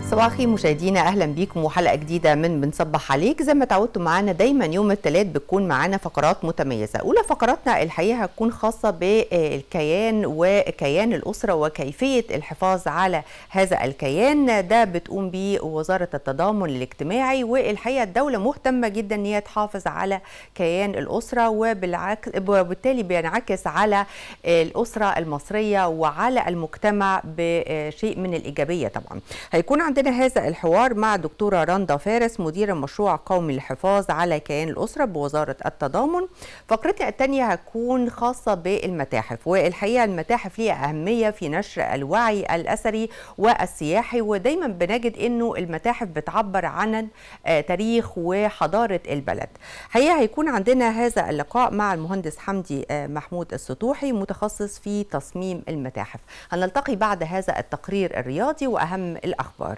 صباح الخير مشاهدينا اهلا بيكم وحلقه جديده من بنصبح عليك زي ما تعودتوا معانا دايما يوم الثلاث بتكون معانا فقرات متميزه اولى فقراتنا الحقيقه هتكون خاصه بالكيان وكيان الاسره وكيفيه الحفاظ على هذا الكيان ده بتقوم بيه وزاره التضامن الاجتماعي والحقيقه الدوله مهتمه جدا ان هي تحافظ على كيان الاسره وبالعكس وبالتالي بينعكس على الاسره المصريه وعلى المجتمع بشيء من الايجابيه طبعا هيكون عندنا هذا الحوار مع دكتورة رندا فارس مدير المشروع القومي للحفاظ على كيان الأسرة بوزارة التضامن فقرتنا الثانية هتكون خاصة بالمتاحف والحقيقة المتاحف ليها أهمية في نشر الوعي الأثري والسياحي ودايما بنجد أنه المتاحف بتعبر عن تاريخ وحضارة البلد حقيقة هيكون عندنا هذا اللقاء مع المهندس حمدي محمود السطوحي متخصص في تصميم المتاحف هنلتقي بعد هذا التقرير الرياضي وأهم الأخبار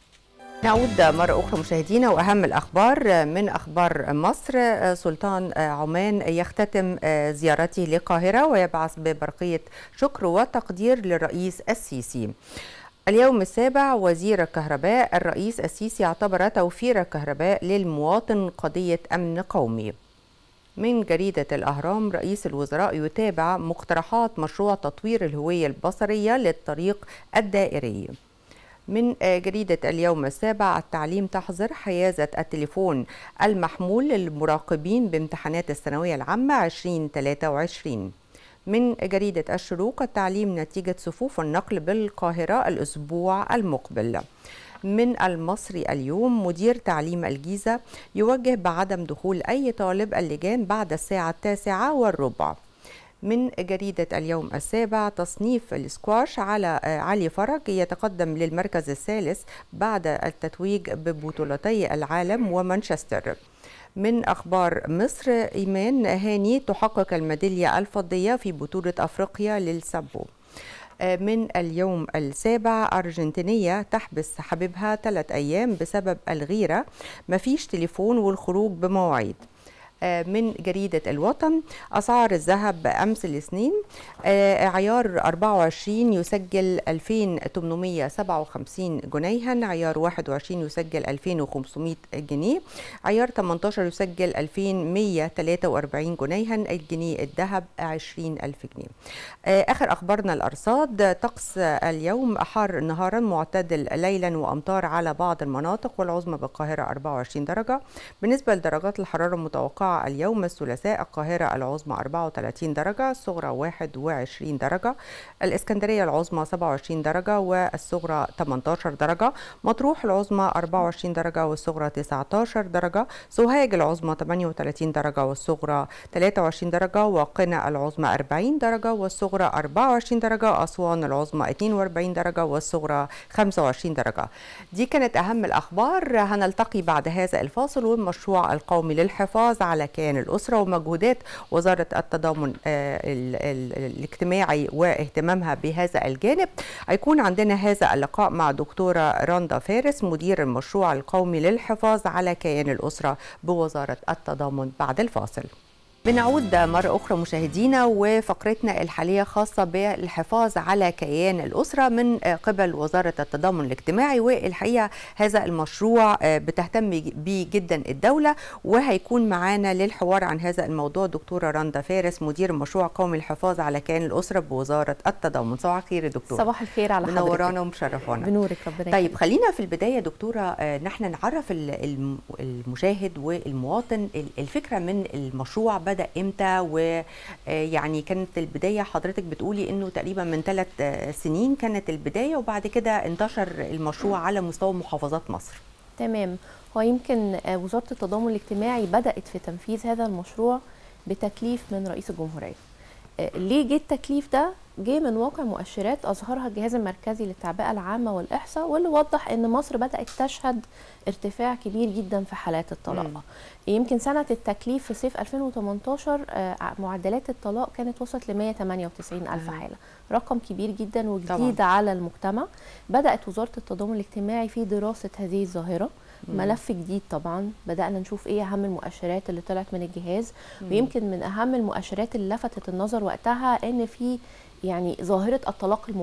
نعود مرة أخرى مشاهدينا وأهم الأخبار من أخبار مصر سلطان عمان يختتم زيارته للقاهرة ويبعث ببرقية شكر وتقدير للرئيس السيسي اليوم السابع وزير الكهرباء الرئيس السيسي اعتبر توفير الكهرباء للمواطن قضية أمن قومي من جريدة الأهرام رئيس الوزراء يتابع مقترحات مشروع تطوير الهوية البصرية للطريق الدائري من جريدة اليوم السابع التعليم تحظر حيازة التليفون المحمول للمراقبين بامتحانات الثانوية العامة 2023 من جريدة الشروق التعليم نتيجة صفوف النقل بالقاهرة الأسبوع المقبل من المصري اليوم مدير تعليم الجيزة يوجه بعدم دخول أي طالب اللجان بعد الساعة التاسعة والربع من جريدة اليوم السابع تصنيف السكواش على علي فرج يتقدم للمركز الثالث بعد التتويج ببطولتي العالم ومانشستر من أخبار مصر إيمان هاني تحقق الميدالية الفضية في بطولة أفريقيا للسبو من اليوم السابع أرجنتينية تحبس حبيبها ثلاث أيام بسبب الغيرة مفيش تليفون والخروج بمواعيد من جريدة الوطن أسعار الذهب أمس الاثنين عيار 24 يسجل 2857 جنيها عيار 21 يسجل 2500 جنيه عيار 18 يسجل 2143 جنيها الجنيه الذهب 20000 جنيه آخر أخبارنا الأرصاد طقس اليوم حار نهارا معتدل ليلا وأمطار على بعض المناطق والعظمى بالقاهرة 24 درجة بالنسبة لدرجات الحرارة المتوقعة اليوم الثلاثاء القاهرة العظمى 34 درجة الصغرى 21 درجة الإسكندرية العظمى 27 درجة والصغرى 18 درجة مطروح العظمى 24 درجة والصغرى 19 درجة سوهاج العظمى 38 درجة والصغرى 23 درجة وقنا العظمى 40 درجة والصغرى 24 درجة أسوان العظمى 42 درجة والصغرى 25 درجة دي كانت أهم الأخبار هنلتقي بعد هذا الفاصل والمشروع القومي للحفاظ على كيان الأسرة ومجهودات وزارة التضامن الاجتماعي واهتمامها بهذا الجانب هيكون عندنا هذا اللقاء مع دكتورة رندا فارس مدير المشروع القومي للحفاظ على كيان الأسرة بوزارة التضامن بعد الفاصل بنعود مرة أخرى مشاهدينا وفقرتنا الحالية خاصة بالحفاظ على كيان الأسرة من قبل وزارة التضامن الاجتماعي والحقيقة هذا المشروع بتهتم به جدا الدولة وهيكون معانا للحوار عن هذا الموضوع دكتورة رندا فارس مدير المشروع القومي للحفاظ على كيان الأسرة بوزارة التضامن صباح الخير يا دكتورة صباح الخير على حضرتك منورانا ومشرفانا بنورك ربنا طيب خلينا في البداية دكتورة نحن نعرف المشاهد والمواطن الفكرة من المشروع بدأ امتى ويعني كانت البدايه حضرتك بتقولي انه تقريبا من ثلاث سنين كانت البدايه وبعد كده انتشر المشروع على مستوى محافظات مصر تمام هو يمكن وزاره التضامن الاجتماعي بدات في تنفيذ هذا المشروع بتكليف من رئيس الجمهوريه ليه جه التكليف ده جه من واقع مؤشرات اظهرها الجهاز المركزي للتعبئه العامه والاحصاء واللي وضح ان مصر بدات تشهد ارتفاع كبير جدا في حالات الطلاق مم. يمكن سنه التكليف في صيف 2018 معدلات الطلاق كانت وصلت ل 198 الف حاله رقم كبير جدا وجديد طبعا. على المجتمع بدات وزاره التضامن الاجتماعي في دراسه هذه الظاهره ملف جديد طبعا بدانا نشوف ايه اهم المؤشرات اللي طلعت من الجهاز مم. ويمكن من اهم المؤشرات اللي لفتت النظر وقتها ان في يعني ظاهره الطلاق المبكر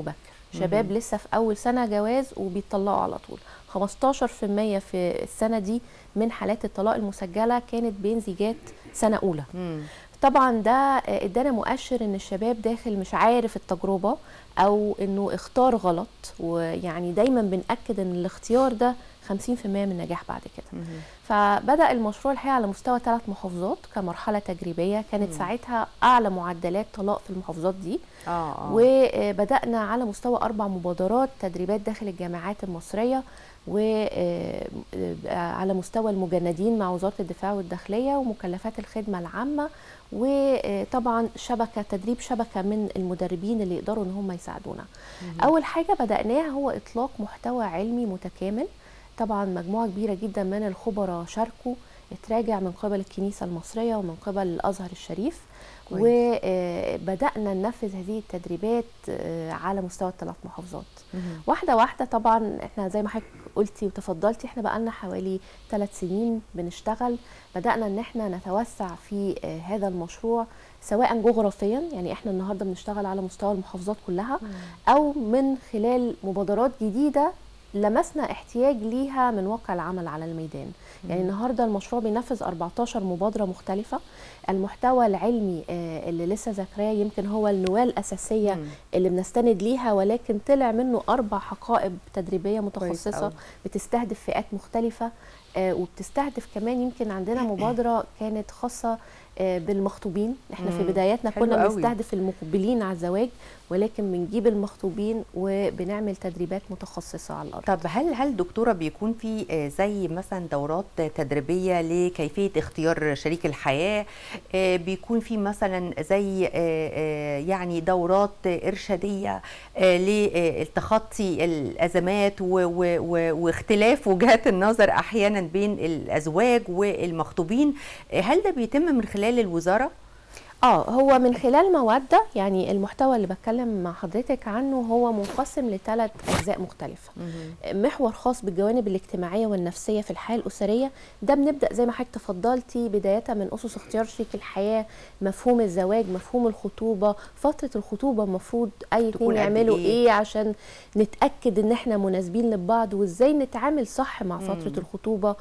شباب لسه في اول سنه جواز وبيطلقوا على طول 15% في السنه دي من حالات الطلاق المسجله كانت بين زيجات سنه اولى مم. طبعا ده آه، ادانا مؤشر ان الشباب داخل مش عارف التجربه او انه اختار غلط ويعني دايما بنأكد ان الاختيار ده 50% من النجاح بعد كده مم. فبدأ المشروع الحقيقة على مستوى ثلاث محافظات كمرحلة تجريبية كانت مم. ساعتها أعلى معدلات طلاق في المحافظات دي اه اه وبدأنا على مستوى أربع مبادرات تدريبات داخل الجامعات المصرية وعلى مستوى المجندين مع وزارة الدفاع والداخلية ومكلفات الخدمة العامة وطبعا شبكة تدريب شبكة من المدربين اللي يقدروا ان هم يساعدونا أول حاجة بدأناها هو إطلاق محتوى علمي متكامل طبعا مجموعة كبيرة جدا من الخبراء شاركوا اتراجع من قبل الكنيسة المصرية ومن قبل الأزهر الشريف كويس. وبدأنا ننفذ هذه التدريبات آه، على مستوى الثلاث محافظات مم. واحدة واحدة طبعا احنا زي ما حضرتك قلتي وتفضلتي احنا بقالنا حوالي ثلاث سنين بنشتغل بدأنا ان احنا نتوسع في آه، هذا المشروع سواء جغرافيا يعني احنا النهارده بنشتغل على مستوى المحافظات كلها او من خلال مبادرات جديده لمسنا احتياج ليها من واقع العمل على الميدان يعني النهارده المشروع بينفذ 14 مبادره مختلفه المحتوى العلمي آه، اللي لسه ذاكراه يمكن هو النواه الاساسيه مم. اللي بنستند ليها ولكن طلع منه اربع حقائب تدريبيه متخصصه أوي. بتستهدف فئات مختلفه آه، وبتستهدف كمان يمكن عندنا مبادره كانت خاصه آه، بالمخطوبين احنا في مم. بداياتنا حلو كنا قوي. بنستهدف المقبلين على الزواج ولكن بنجيب المخطوبين وبنعمل تدريبات متخصصه على الارض طب هل هل دكتوره بيكون في آه، زي مثلا دورات تدريبيه لكيفيه اختيار شريك الحياه آه، بيكون في مثلا زي آه، آه، يعني دورات ارشاديه آه، للتخطي الازمات و- و- و- واختلاف وجهات النظر احيانا بين الازواج والمخطوبين آه، هل ده بيتم من خلال الوزاره اه هو من خلال موده يعني المحتوى اللي بتكلم مع حضرتك عنه هو منقسم لثلاث اجزاء مختلفه محور خاص بالجوانب الاجتماعيه والنفسيه في الحياه الاسريه ده بنبدا زي ما حضرتك تفضلتي بدايه من اسس اختيار شريك الحياه مفهوم الزواج مفهوم الخطوبه فتره الخطوبه المفروض اي تكون اتنين قد يعملوا إيه؟ ايه عشان نتاكد ان احنا مناسبين لبعض وازاي نتعامل صح مع فتره مم. الخطوبه آه،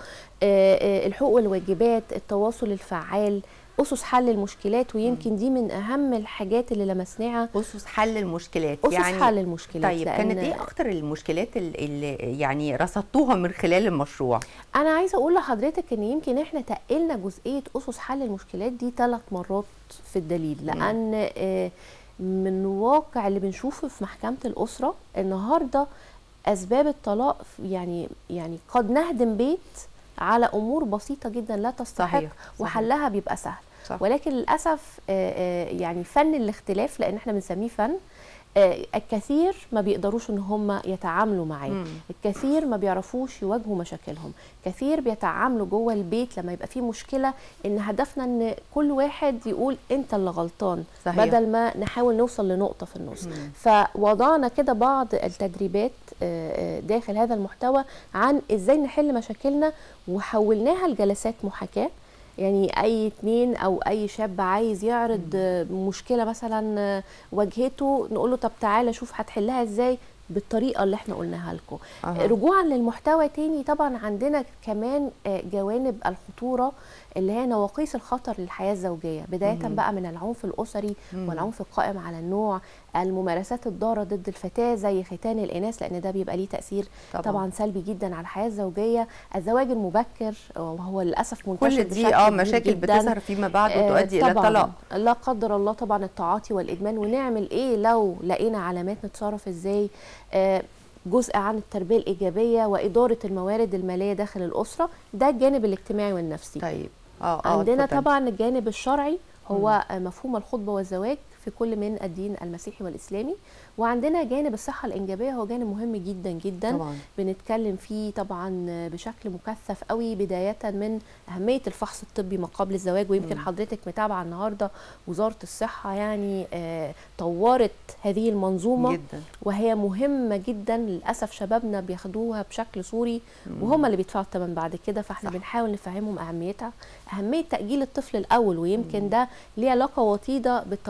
آه، الحقوق والواجبات التواصل الفعال اسس حل المشكلات ويمكن دي من اهم الحاجات اللي لمسناها اسس حل المشكلات اسس يعني حل المشكلات طيب لأن كانت ايه اكتر المشكلات ال- اللي يعني رصدتوها من خلال المشروع انا عايزه اقول لحضرتك ان يمكن احنا تقلنا جزئيه اسس حل المشكلات دي ثلاث مرات في الدليل لان آه، من واقع اللي بنشوفه في محكمه الاسره النهارده اسباب الطلاق يعني يعني قد نهدم بيت على امور بسيطه جدا لا تستحق صحيح، صحيح. وحلها بيبقى سهل صح. ولكن للاسف آه، آه، يعني فن الاختلاف لان احنا بنسميه فن آه، الكثير ما بيقدروش ان هم يتعاملوا معاه مم. الكثير ما بيعرفوش يواجهوا مشاكلهم كثير بيتعاملوا جوه البيت لما يبقى في مشكله ان هدفنا ان كل واحد يقول انت اللي غلطان صحيح. بدل ما نحاول نوصل لنقطه في النص مم. فوضعنا كده بعض التدريبات آه، آه، داخل هذا المحتوى عن ازاي نحل مشاكلنا وحولناها لجلسات محاكاه يعني اي اتنين او اي شاب عايز يعرض آه، مشكله مثلا آه، واجهته نقول له طب تعالى شوف هتحلها ازاي بالطريقه اللي احنا قلناها لكم أها. رجوعا للمحتوى تاني طبعا عندنا كمان آه، جوانب الخطوره اللي هي نواقيس الخطر للحياه الزوجيه بدايه مم. بقى من العنف الاسري مم. والعنف القائم على النوع الممارسات الضاره ضد الفتاه زي ختان الاناث لان ده بيبقى ليه تاثير طبعاً. طبعا, طبعا سلبي جدا على الحياه الزوجيه الزواج المبكر وهو للاسف منتشر كل بشكل دي اه كبير مشاكل جداً. بتظهر فيما بعد آه، وتؤدي الى طبعاً. طلاق لا قدر الله طبعا التعاطي والادمان ونعمل ايه لو لقينا علامات نتصرف ازاي آه، جزء عن التربيه الايجابيه واداره الموارد الماليه داخل الاسره ده الجانب الاجتماعي والنفسي طيب اه اه عندنا اتفضلي. طبعا الجانب الشرعي هو مفهوم الخطبه والزواج في كل من الدين المسيحي والاسلامي وعندنا جانب الصحه الانجابيه هو جانب مهم جدا جدا طبعا بنتكلم فيه طبعا بشكل مكثف قوي بدايه من اهميه الفحص الطبي ما قبل الزواج ويمكن مم. حضرتك متابعه النهارده وزاره الصحه يعني آه، طورت هذه المنظومه جدا وهي مهمه جدا للاسف شبابنا بياخدوها بشكل صوري وهم اللي بيدفعوا الثمن بعد كده فاحنا صح. بنحاول نفهمهم اهميتها اهميه تاجيل الطفل الاول ويمكن ده ليه علاقه وطيده بالطلاق المبكر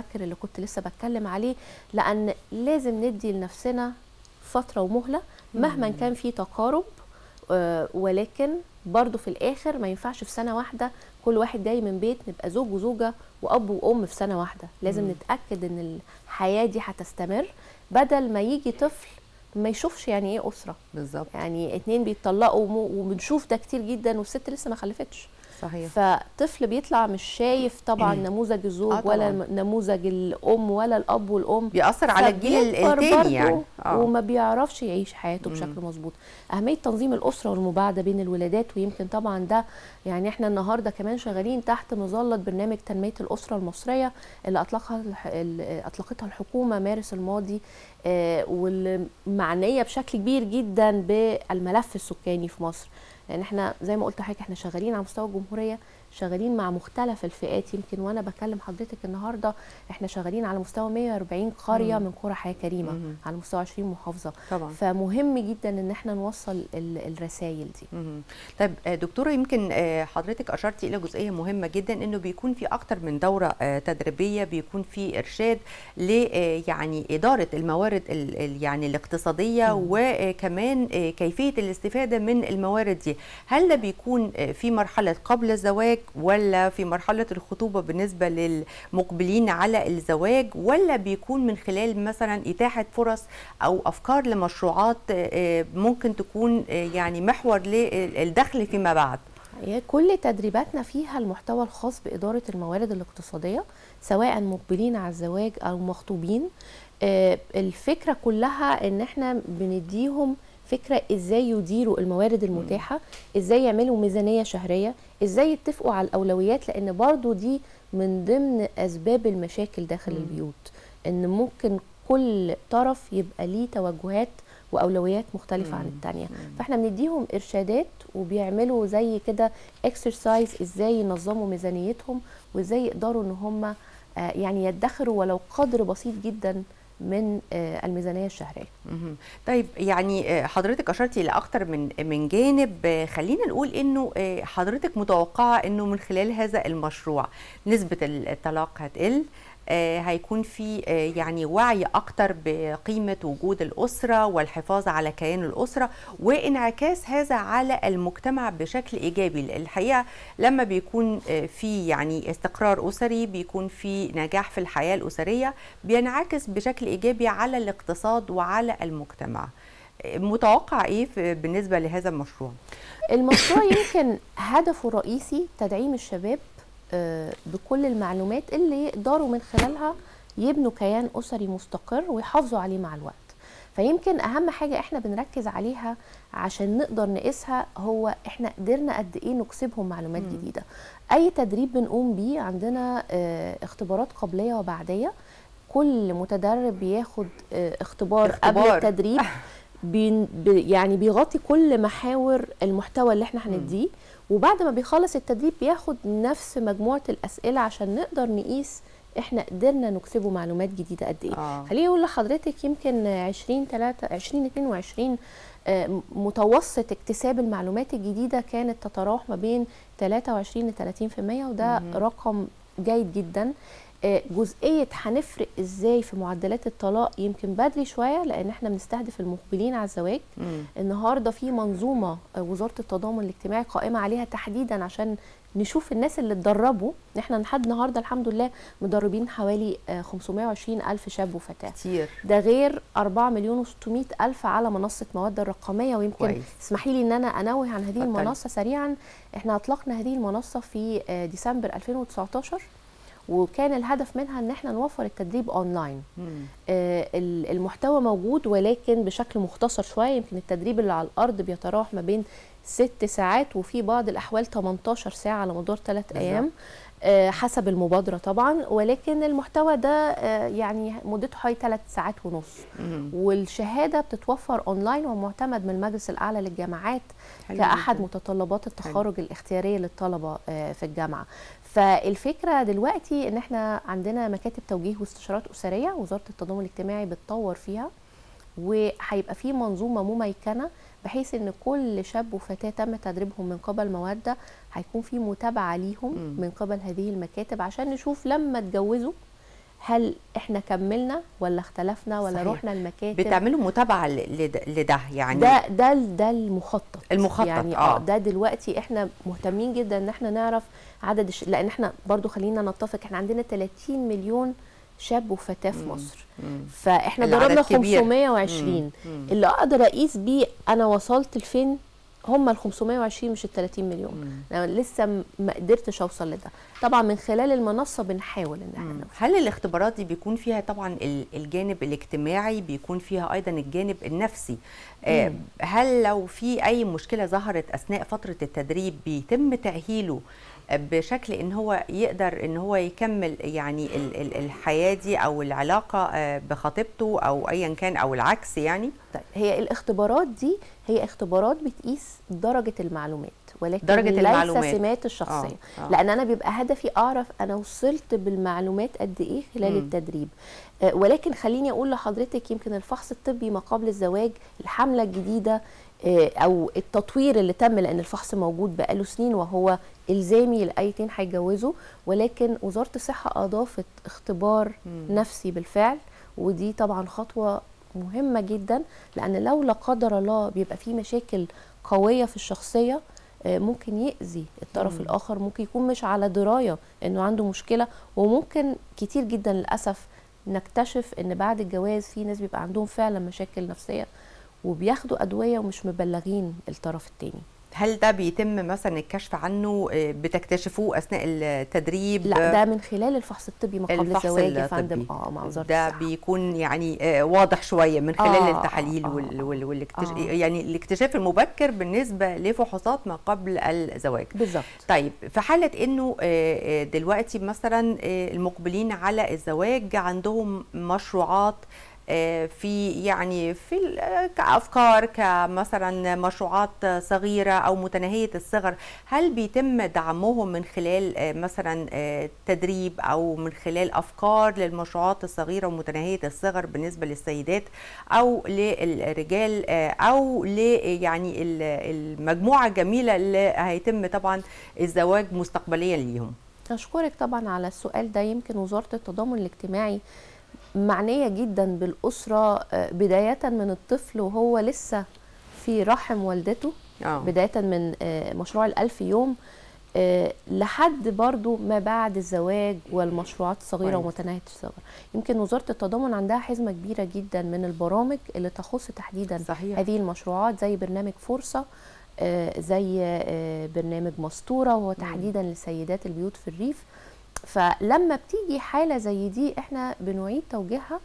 المبكر اللي كنت لسه بتكلم عليه لان لازم ندي لنفسنا فتره ومهله مهما كان في تقارب آه، ولكن برضو في الاخر ما ينفعش في سنه واحده كل واحد جاي من بيت نبقى زوج وزوجه واب وام في سنه واحده لازم مم. نتاكد ان الحياه دي هتستمر بدل ما يجي طفل ما يشوفش يعني ايه اسره بالظبط يعني اتنين بيتطلقوا وم- وبنشوف ده كتير جدا والست لسه ما خلفتش صحيح فطفل بيطلع مش شايف طبعا نموذج الزوج آه طبعاً. ولا م- نموذج الام ولا الاب والام بيأثر على الجيل فبيكبر التاني برضه يعني اه وما بيعرفش يعيش حياته بشكل مظبوط اهميه تنظيم الاسره والمباعده بين الولادات ويمكن طبعا ده يعني احنا النهارده كمان شغالين تحت مظله برنامج تنميه الاسره المصريه اللي اطلقها الح- ال- اطلقتها الحكومه مارس الماضي آه، واللي معنيه بشكل كبير جدا بالملف السكاني في مصر لان احنا زي ما قلت لحضرتك احنا شغالين على مستوى الجمهوريه شغالين مع مختلف الفئات يمكن وانا بكلم حضرتك النهارده احنا شغالين على مستوى 140 قريه مم. من قرى حياه كريمه مم. على مستوى 20 محافظه طبعا فمهم جدا ان احنا نوصل الرسائل دي مهم. طيب آه، دكتوره يمكن آه، حضرتك اشرتي الى جزئيه مهمه جدا انه بيكون في اكتر من دوره آه، تدريبيه بيكون في ارشاد ل آه، يعني اداره الموارد ال- ال- يعني الاقتصاديه وكمان آه، كيفيه الاستفاده من الموارد دي هل ده بيكون آه، في مرحله قبل الزواج ولا في مرحله الخطوبه بالنسبه للمقبلين على الزواج ولا بيكون من خلال مثلا اتاحه فرص او افكار لمشروعات آه، ممكن تكون آه، يعني محور للدخل فيما بعد هي كل تدريباتنا فيها المحتوى الخاص بإدارة الموارد الاقتصادية سواء مقبلين على الزواج أو مخطوبين آه، الفكرة كلها إن إحنا بنديهم فكرة إزاي يديروا الموارد المتاحة إزاي يعملوا ميزانية شهرية إزاي يتفقوا على الأولويات لأن برضو دي من ضمن أسباب المشاكل داخل مم. البيوت إن ممكن كل طرف يبقى ليه توجهات وأولويات مختلفة عن مم. التانية مم. فاحنا بنديهم ارشادات وبيعملوا زي كده اكسرسايز ازاي ينظموا ميزانيتهم وازاي يقدروا ان هم آه، يعني يدخروا ولو قدر بسيط جدا من آه، الميزانيه الشهريه مهم. طيب يعني آه، حضرتك اشرتي لاكثر من من جانب آه، خلينا نقول انه آه، حضرتك متوقعه انه من خلال هذا المشروع نسبه الطلاق هتقل آه، هيكون في آه، يعني وعي اكتر بقيمه وجود الاسره والحفاظ على كيان الاسره وانعكاس هذا على المجتمع بشكل ايجابي الحقيقه لما بيكون آه، في يعني استقرار اسري بيكون في نجاح في الحياه الاسريه بينعكس بشكل ايجابي على الاقتصاد وعلى المجتمع آه، متوقع ايه في- بالنسبه لهذا المشروع المشروع يمكن هدفه الرئيسي تدعيم الشباب آه، بكل المعلومات اللي يقدروا من خلالها يبنوا كيان اسري مستقر ويحافظوا عليه مع الوقت فيمكن اهم حاجه احنا بنركز عليها عشان نقدر نقيسها هو احنا قدرنا قد ايه نكسبهم معلومات مم. جديده اي تدريب بنقوم بيه عندنا آه، اختبارات قبليه وبعديه كل متدرب بياخد آه، اختبار, قبل اختبار. التدريب بين بي يعني بيغطي كل محاور المحتوى اللي احنا هنديه وبعد ما بيخلص التدريب بياخد نفس مجموعه الاسئله عشان نقدر نقيس احنا قدرنا نكسبه معلومات جديده قد ايه آه. خليني اقول لحضرتك يمكن 20 3 2022 آه، متوسط اكتساب المعلومات الجديده كانت تتراوح ما بين 23 ل 30% وده مهم. رقم جيد جدا آه، جزئيه هنفرق ازاي في معدلات الطلاق يمكن بدري شويه لان احنا بنستهدف المقبلين على الزواج مم. النهارده في منظومه آه، وزاره التضامن الاجتماعي قائمه عليها تحديدا عشان نشوف الناس اللي اتدربوا احنا لحد النهارده الحمد لله مدربين حوالي آه، 520 الف شاب وفتاه كتير ده غير 4 مليون و600 الف على منصه مواد الرقميه ويمكن كويس. اسمحي لي ان انا انوه عن هذه اتفضلي. المنصه سريعا احنا اطلقنا هذه المنصه في آه، ديسمبر 2019 وكان الهدف منها ان احنا نوفر التدريب اونلاين مم. آه، ال- المحتوى موجود ولكن بشكل مختصر شويه يمكن التدريب اللي على الارض بيتراوح ما بين ست ساعات وفي بعض الاحوال 18 ساعه على مدار ثلاث بالظبط. ايام آه، حسب المبادره طبعا ولكن المحتوى ده آه، يعني مدته حوالي ثلاث ساعات ونص مم. والشهاده بتتوفر اونلاين ومعتمد من المجلس الاعلى للجامعات حلو كاحد جداً. متطلبات التخرج الاختياريه للطلبه آه، في الجامعه فالفكره دلوقتي ان احنا عندنا مكاتب توجيه واستشارات اسريه وزاره التضامن الاجتماعي بتطور فيها وهيبقى في منظومه مميكنه بحيث ان كل شاب وفتاه تم تدريبهم من قبل موده هيكون في متابعه ليهم مم. من قبل هذه المكاتب عشان نشوف لما اتجوزوا هل احنا كملنا ولا اختلفنا ولا صحيح. رحنا المكاتب بتعملوا متابعه ل- لد- لده يعني ده ده ده المخطط المخطط، يعني آه. اه ده دلوقتي احنا مهتمين جدا ان احنا نعرف عدد الش... لان احنا برضو خلينا نتفق احنا عندنا 30 مليون شاب وفتاه في مصر مم. فاحنا العدد ضربنا كبير. 520 مم. مم. اللي اقدر اقيس بيه انا وصلت لفين هم ال 520 مش ال 30 مليون انا لسه م- ما قدرتش اوصل لده طبعا من خلال المنصه بنحاول ان احنا نوصل هل الاختبارات دي بيكون فيها طبعا ال- الجانب الاجتماعي بيكون فيها ايضا الجانب النفسي آه، مم. هل لو في اي مشكله ظهرت اثناء فتره التدريب بيتم تاهيله آه، بشكل ان هو يقدر ان هو يكمل يعني ال- ال- الحياه دي او العلاقه آه، بخطيبته او ايا كان او العكس يعني طيب هي الاختبارات دي هي اختبارات بتقيس درجه المعلومات ولكن درجة ليس المعلومات. سمات الشخصيه آه، آه. لان انا بيبقى هدفي اعرف انا وصلت بالمعلومات قد ايه خلال مم. التدريب آه، ولكن خليني اقول لحضرتك يمكن الفحص الطبي ما قبل الزواج الحمله الجديده آه، او التطوير اللي تم لان الفحص موجود بقاله سنين وهو الزامي لايتين هيتجوزوا ولكن وزاره الصحه اضافت اختبار مم. نفسي بالفعل ودي طبعا خطوه مهمه جدا لان لو لا قدر الله بيبقى في مشاكل قويه في الشخصيه آه، ممكن يأذي الطرف مم. الآخر ممكن يكون مش على دراية إنه عنده مشكلة وممكن كتير جدا للأسف نكتشف إن بعد الجواز في ناس بيبقى عندهم فعلا مشاكل نفسية وبياخدوا أدوية ومش مبلغين الطرف التاني هل ده بيتم مثلا الكشف عنه آه، بتكتشفوه اثناء التدريب لا ده من خلال الفحص الطبي ما قبل الفحص الزواج يا فندم الطبي. اه مع وزارة ده الصحة بيكون يعني آه، واضح شويه من خلال آه، التحاليل آه، وال آه. وال والاكتش... آه. يعني الاكتشاف المبكر بالنسبه لفحوصات ما قبل الزواج بالظبط طيب في حاله انه آه، آه، دلوقتي مثلا آه، المقبلين على الزواج عندهم مشروعات آه، في يعني في ال- آه، كافكار كمثلا مشروعات آه، صغيره او متناهيه الصغر هل بيتم دعمهم من خلال آه، مثلا آه، تدريب او من خلال افكار للمشروعات الصغيره ومتناهيه الصغر بالنسبه للسيدات او للرجال آه، او ل يعني ال- المجموعه الجميله اللي هيتم طبعا الزواج مستقبليا ليهم أشكرك طبعا على السؤال ده يمكن وزارة التضامن الاجتماعي معنية جدا بالأسرة آه، بداية من الطفل وهو لسه في رحم والدته اه بداية من آه، مشروع الألف يوم آه، لحد برضو ما بعد الزواج والمشروعات الصغيرة كويس. ومتناهية الصغر يمكن وزارة التضامن عندها حزمة كبيرة جدا من البرامج اللي تخص تحديدا صحيح هذه المشروعات زي برنامج فرصة آه، زي آه، برنامج مستورة وهو تحديدا لسيدات البيوت في الريف فلما بتيجي حالة زي دي احنا بنعيد توجيهها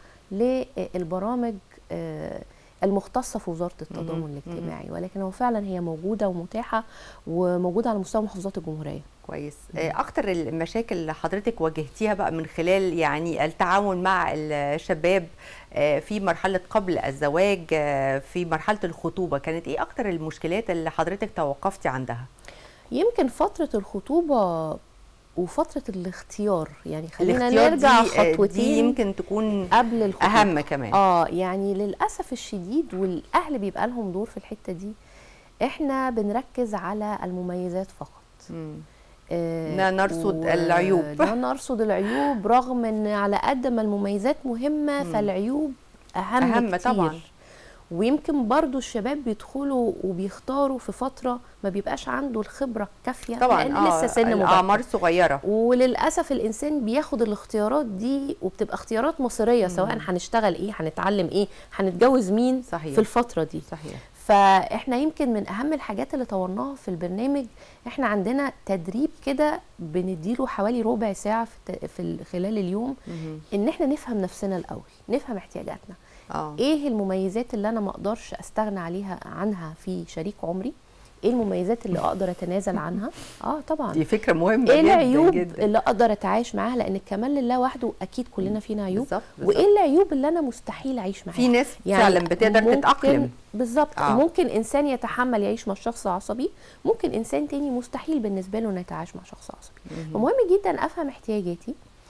للبرامج آه، المختصة في وزارة التضامن مهم. الاجتماعي ولكن هو فعلا هي موجودة ومتاحة وموجودة على مستوى محافظات الجمهورية كويس آه، اكتر المشاكل اللي حضرتك واجهتيها بقى من خلال يعني التعاون مع الشباب آه، في مرحله قبل الزواج آه، في مرحله الخطوبه كانت ايه اكتر المشكلات اللي حضرتك توقفتي عندها يمكن فترة الخطوبة وفترة الاختيار يعني خلينا الاختيار نرجع دي, آه، خطوتين دي يمكن تكون قبل الخطوبة اهم كمان اه يعني للاسف الشديد والاهل بيبقى لهم دور في الحته دي احنا بنركز على المميزات فقط مم. آه، لا نرصد و- العيوب. لا نرصد العيوب رغم ان على قد ما المميزات مهمه مم. فالعيوب اهم, أهم كتير. طبعاً. ويمكن برضو الشباب بيدخلوا وبيختاروا في فتره ما بيبقاش عنده الخبره الكافيه طبعا لان آه لسه سن مبكر الاعمار صغيره وللاسف الانسان بياخد الاختيارات دي وبتبقى اختيارات مصيريه سواء هنشتغل ايه هنتعلم ايه هنتجوز مين صحيح. في الفتره دي صحيح فاحنا يمكن من اهم الحاجات اللي طورناها في البرنامج احنا عندنا تدريب كده بنديله حوالي ربع ساعه في الت- في ال- خلال اليوم مهم. ان احنا نفهم نفسنا الاول نفهم احتياجاتنا اه ايه المميزات اللي انا ما اقدرش استغنى عليها عنها في شريك عمري ايه المميزات اللي اقدر اتنازل عنها اه طبعا دي فكره مهمه ايه جدا العيوب جدا اللي اقدر اتعايش معاها لان الكمال لله وحده اكيد كلنا فينا عيوب بالظبط بالظبط. وايه العيوب اللي انا مستحيل اعيش معاها في ناس فعلا بتقدر ممكن- تتاقلم بالظبط آه. آه. ممكن انسان يتحمل يعيش مع شخص عصبي ممكن انسان تاني مستحيل بالنسبه له انه يتعايش مع شخص عصبي فمهم جدا افهم احتياجاتي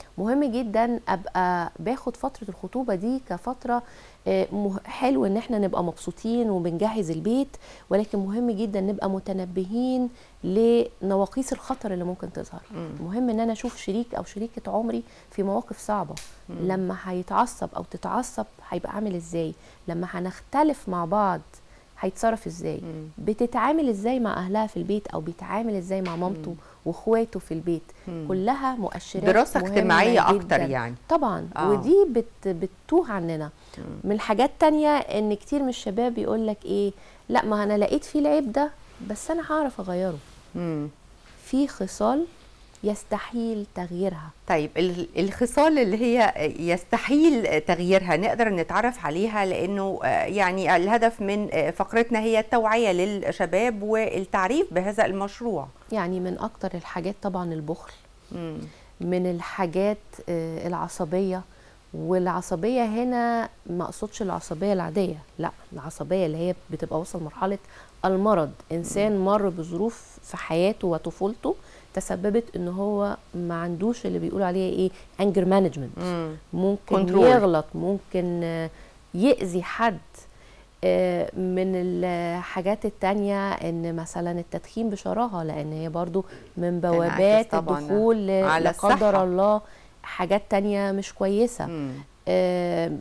مهم جدا ابقى باخد فتره الخطوبه دي كفتره آه، مه- حلو ان احنا نبقى مبسوطين وبنجهز البيت ولكن مهم جدا نبقى متنبهين لنواقيس الخطر اللي ممكن تظهر مهم ان انا اشوف شريك او شريكه عمري في مواقف صعبه لما هيتعصب او تتعصب هيبقى عامل ازاي لما هنختلف مع بعض هيتصرف ازاي بتتعامل ازاي مع اهلها في البيت او بيتعامل ازاي مع مامته واخواته في البيت كلها مؤشرات دراسة مهمة اجتماعية جداً. أكتر يعني. طبعا آه. آه. ودي بت بتتوه عننا من الحاجات تانية ان كتير من الشباب يقول لك ايه لا ما انا لقيت فيه العيب ده بس انا هعرف اغيره مم. في خصال يستحيل تغييرها طيب ال- الخصال اللي هي يستحيل تغييرها نقدر نتعرف عليها لانه آه، يعني الهدف من آه، فقرتنا هي التوعيه للشباب والتعريف بهذا المشروع يعني من اكتر الحاجات طبعا البخل مم. من الحاجات آه، العصبيه والعصبيه هنا ما اقصدش العصبيه العاديه لا العصبيه اللي هي بتبقى وصل مرحله المرض انسان مر بظروف في حياته وطفولته تسببت ان هو ما عندوش اللي بيقولوا عليه ايه انجر مانجمنت مم. ممكن Control. يغلط ممكن آه، يأذي حد آه، من الحاجات التانية ان مثلا التدخين بشراهة لان هي برضو من بوابات طبعاً الدخول ل- على لا الصحة. قدر الله حاجات تانية مش كويسة مم. آه،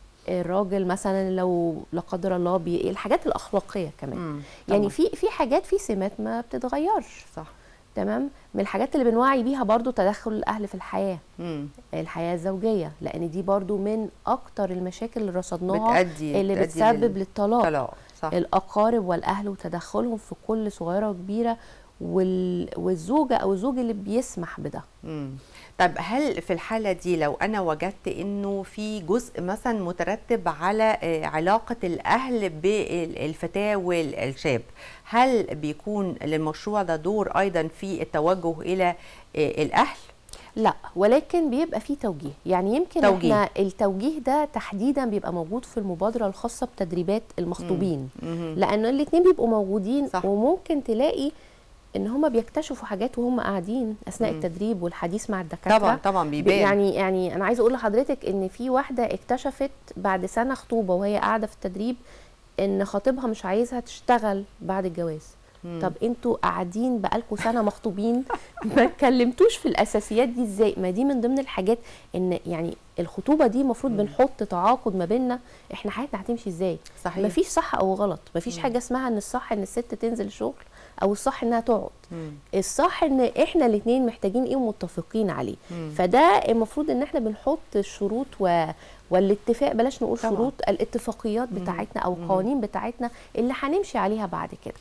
الراجل مثلا لو لا قدر الله بي... الحاجات الاخلاقيه كمان مم. يعني طبعاً. في في حاجات في سمات ما بتتغيرش صح تمام من الحاجات اللي بنوعي بيها برضو تدخل الاهل في الحياه مم. الحياه الزوجيه لان دي برضو من اكتر المشاكل اللي رصدناها بتأدي اللي بتأدي بتسبب لل- للطلاق طلاق صح الاقارب والاهل وتدخلهم في كل صغيره وكبيره وال... والزوجه او الزوج اللي بيسمح بده مم. طب هل في الحالة دي لو أنا وجدت إنه في جزء مثلا مترتب على آه، علاقة الأهل بالفتاة والشاب هل بيكون للمشروع ده دور أيضا في التوجه إلى آه، الأهل؟ لا ولكن بيبقى فيه توجيه يعني يمكن توجيه. احنا التوجيه ده تحديدا بيبقى موجود في المبادره الخاصه بتدريبات المخطوبين مهم. لان الاثنين بيبقوا موجودين صح. وممكن تلاقي ان هما بيكتشفوا حاجات وهم قاعدين اثناء مم. التدريب والحديث مع الدكاتره طبعا طبعا بي- بيبان يعني يعني انا عايزه اقول لحضرتك ان في واحده اكتشفت بعد سنه خطوبه وهي قاعده في التدريب ان خطيبها مش عايزها تشتغل بعد الجواز مم. طب انتوا قاعدين بقالكوا سنه مخطوبين ما اتكلمتوش في الاساسيات دي ازاي ما دي من ضمن الحاجات ان يعني الخطوبه دي المفروض بنحط تعاقد ما بيننا احنا حياتنا هتمشي ازاي صحيح مفيش صح او غلط مفيش حاجه اسمها ان الصح ان الست تنزل الشغل او الصح انها تقعد مم. الصح ان احنا الاثنين محتاجين ايه ومتفقين عليه مم. فده المفروض ان احنا بنحط الشروط و... والاتفاق بلاش نقول طبعا. شروط الاتفاقيات بتاعتنا او مم. القوانين بتاعتنا اللي هنمشي عليها بعد كده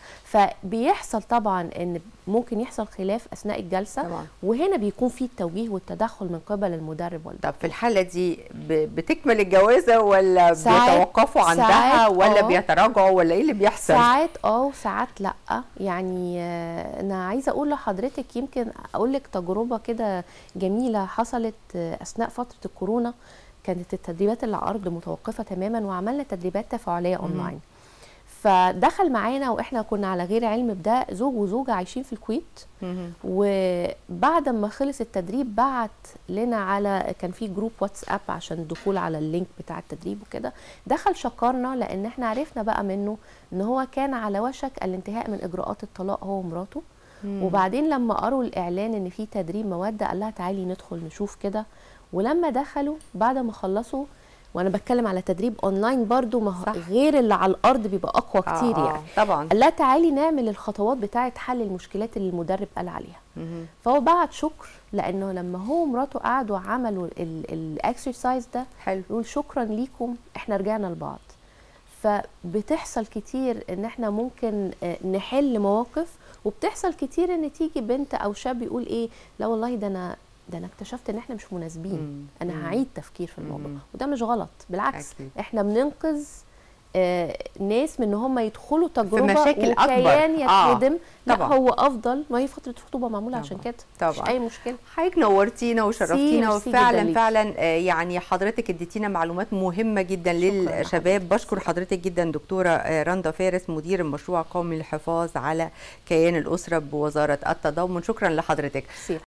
فبيحصل طبعا ان ممكن يحصل خلاف اثناء الجلسه طبعا وهنا بيكون في التوجيه والتدخل من قبل المدرب والدكتور طب في الحالة دي ب- بتكمل الجوازة ولا ساعات- بيتوقفوا عندها ساعات ولا آه. بيتراجعوا ولا ايه اللي بيحصل؟ ساعات اه وساعات لا يعني آه، انا عايزه اقول لحضرتك يمكن اقول لك تجربه كده جميله حصلت آه، اثناء فتره الكورونا كانت التدريبات اللي على الارض متوقفه تماما وعملنا تدريبات تفاعليه اونلاين فدخل معانا واحنا كنا على غير علم بده زوج وزوجه عايشين في الكويت مهم. وبعد ما خلص التدريب بعت لنا على كان في جروب واتساب عشان الدخول على اللينك بتاع التدريب وكده دخل شكرنا لان احنا عرفنا بقى منه ان هو كان على وشك الانتهاء من اجراءات الطلاق هو ومراته مم. وبعدين لما قروا الاعلان ان في تدريب مواد قال لها تعالي ندخل نشوف كده ولما دخلوا بعد ما خلصوا وانا بتكلم على تدريب اونلاين برضو ما هو صح. غير اللي على الارض بيبقى اقوى كتير آه، آه، يعني طبعا قال لها تعالي نعمل الخطوات بتاعه حل المشكلات اللي المدرب قال عليها مهم. فهو بعت شكر لانه لما هو ومراته قعدوا عملوا الاكسرسايز ده حلو يقول شكرا ليكم احنا رجعنا لبعض فبتحصل كتير ان احنا ممكن آه، نحل مواقف وبتحصل كتير ان تيجي بنت او شاب يقول ايه لا والله ده انا ده انا اكتشفت ان احنا مش مناسبين مم. مم. انا هعيد تفكير في الموضوع مم. وده مش غلط بالعكس أكيد. احنا بننقذ آه، ناس من ان هم يدخلوا تجربه مشاكل أكبر. وكيان آه، يتهدم لا طبعا. هو افضل ما هي فتره الخطوبه معموله عشان طبعا. كده مش طبعا. اي مشكله حضرتك نورتينا وشرفتينا ميرسي وفعلا جداً ليكي. فعلا آه، يعني حضرتك اديتينا معلومات مهمه جدا للشباب بشكر حضرتك جدا دكتوره آه، رندا فارس مدير المشروع القومي للحفاظ على كيان الاسره بوزاره التضامن شكرا لحضرتك ميرسي